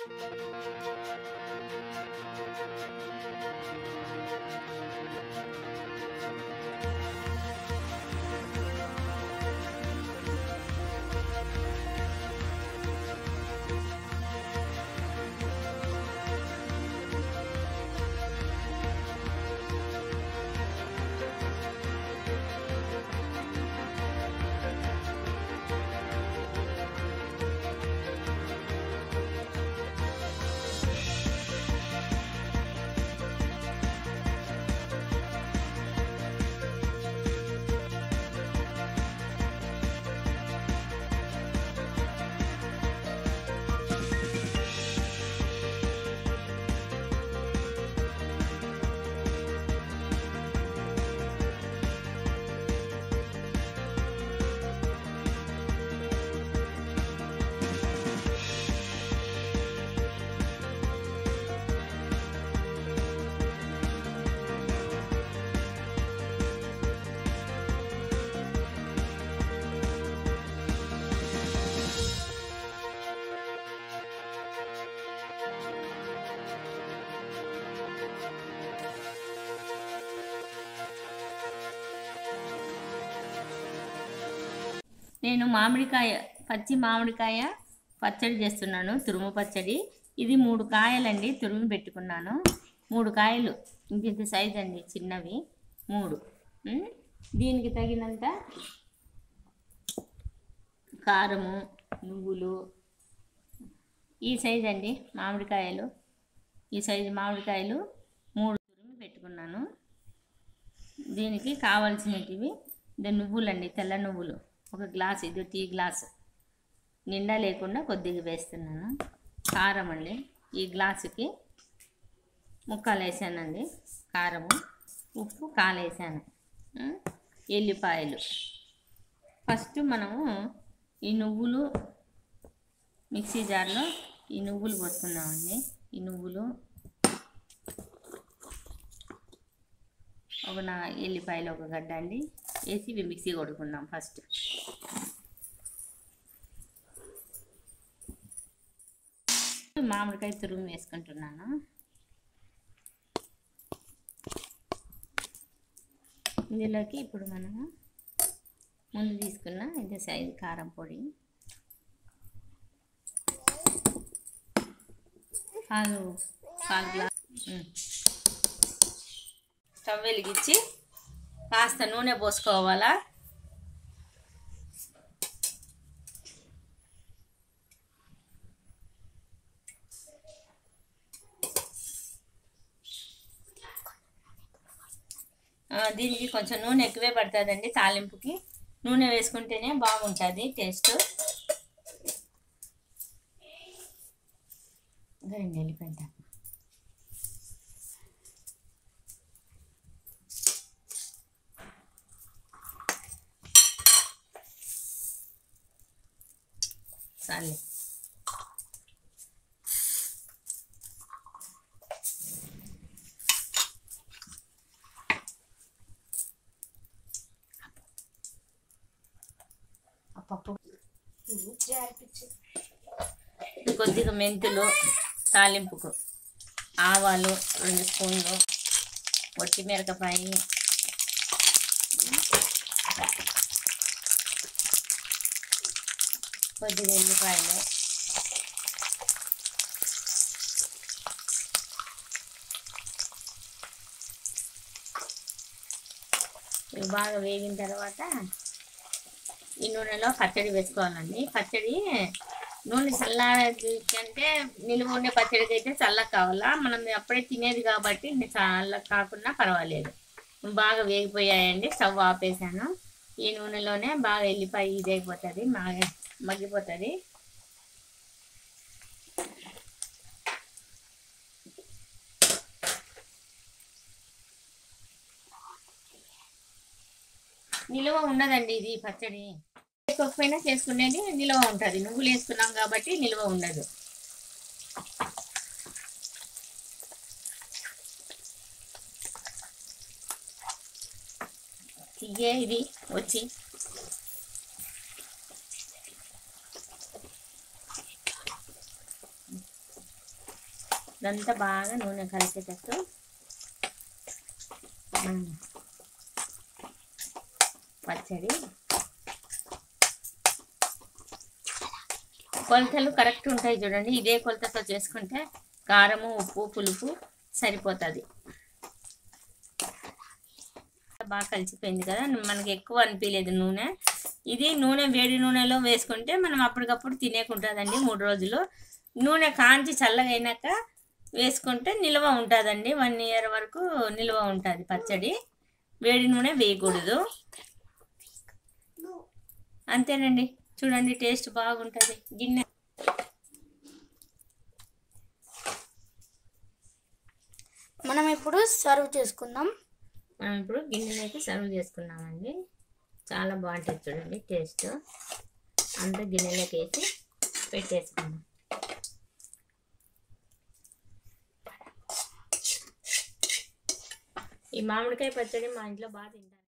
నేను మామిడికాయ పచ్చి మామిడికాయ పచ్చడి చేస్తున్నాను తురుము పచ్చడి ఇది మూడు కాయలండి తురుము పెట్టుకున్నాను మూడు కాయలు ఇంత సైజ్ అండి చిన్నవి మూడు ఉం? దీనికి తగినంత కారము నువ్వులు ఈ సైజ్ అండి మామిడికాయలు ఈ సైజు మామిడికాయలు మూడు తురిమి పెట్టుకున్నాను దీనికి కావాల్సినటివి ఇది నువ్వులండి తెల్ల నువ్వులు ఒక గ్లాస్ ఇది టీ గ్లాస్ నిండా లేకుండా కొద్దిగా వేస్తున్నాను కారం అండి ఈ గ్లాసుకి ముక్కలు వేసానండి కారము ఉప్పు కాలేసాను ఉం? ఎల్లిపాయలు ఫస్ట్ మనము ఈ నువ్వులు మిక్సీ జార్లో ఈ నువ్వులు పోసుకుందామండి ఈ నువ్వులు ఒక నా ఎల్లిపాయలు ఒక గడ్డ అండి వేసి ఇవి మిక్సీ కొడుకుందాం ఫస్ట్ మామిడికాయ తురుము వేసుకుంటున్నాను ఇందులోకి ఇప్పుడు మనము ముందు తీసుకున్న ఇది సైజు కారం పొడి పాలు పాలు గ్లాస్ ఉమ్. స్టవ్ వెలిగించి కాస్త నూనె పోసుకోవాలా ఆ, దీనికి కొంచెం నూనె ఎక్కువే పడుతుందండి తాలింపుకి నూనె వేసుకుంటేనే బాగుంటుంది టేస్ట్ రెండు వెళ్ళిపోయింది చాలే ఆ పప్పు కొద్దిగా మెంతులు తాలింపుకు ఆవాలు రెండు స్పూన్లు ఒట్టి మిరపకాయ కొద్దిగా ఎల్లిపాయలు ఇవి బాగా వేగిన తర్వాత ఈ నూనెలో పచ్చడి వేసుకోవాలండి పచ్చడి నూనె చల్లారి అంటే నిలువ ఉండే పచ్చడికి అయితే చల్లగా కావాలా మనం అప్పుడే తినేది కాబట్టి చల్లగా కాకుండా పర్వాలేదు బాగా వేగిపోయాయండి స్టవ్ ఆపేసాను ఈ నూనెలోనే బాగా వెళ్ళిపోయి ఇది అయిపోతుంది బాగా మగ్గిపోతుంది నిలువ ఉండదండి ఇది పచ్చడి వేసుకోకపోయినా చేసుకునేది నిలువ ఉంటుంది నువ్వులు వేసుకున్నాం కాబట్టి నిలువ ఉండదు తీయే ఇది వచ్చి ఇదంతా బాగా నూనె కలిసేటట్టు మనం పచ్చడి కొలతలు కరెక్ట్ ఉంటాయి చూడండి ఇదే కొలతతో చేసుకుంటే కారము ఉప్పు పులుపు సరిపోతుంది బాగా కలిసిపోయింది కదా మనకి ఎక్కువ అనిపించలేదు నూనె ఇది నూనె వేడి నూనెలో వేసుకుంటే మనం అప్పటికప్పుడు తినేకుంటుందండి మూడు రోజులు నూనె కాంచి చల్లగా అయినాక వేసుకుంటే నిల్వ ఉంటుందండి వన్ ఇయర్ వరకు నిల్వ ఉంటుంది పచ్చడి వేడి నూనె వేయకూడదు అంతేనండి చూడండి టేస్ట్ బాగుంటుంది గిన్నె మనం ఇప్పుడు సర్వ్ చేసుకుందాం మనం ఇప్పుడు గిన్నెలోకి సర్వ్ చేసుకున్నామండి చాలా బాగుంటుంది చూడండి టేస్ట్ అంతా గిన్నెలోకి వేసి పెట్టేసుకున్నాం ఈ మామిడికాయ పచ్చడి మా ఇంట్లో బాగా తింటారు